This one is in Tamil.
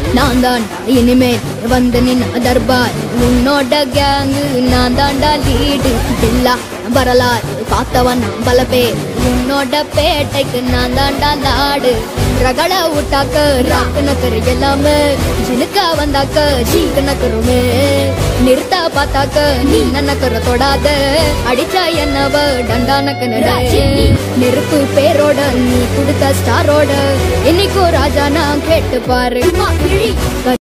நான் தான் இனிமேல் வந்து நின்ன தர்பார் உன்னோட கேங்கு நான் தாண்டா லீடு இல்லா வரலாறு பார்த்தவன் நான் பல பேர் உன்னோட பேட்டைக்கு நான் தாண்டா லாடு ரகள விட்டாக்க ராக்கு நக்கரு எல்லாமே ஜினுக்கா வந்தாக்க ஜீக்கு நக்கருமே நிறுத்தா பார்த்தாக்க நீ நக்கர தொடாத அடிச்சா என்னவ டண்டா நக்கனடா நெருப்பு பேரோட நீ கொடுத்த ஸ்டாரோட என்னைக்கோ ராஜா நான் கேட்டு பாரு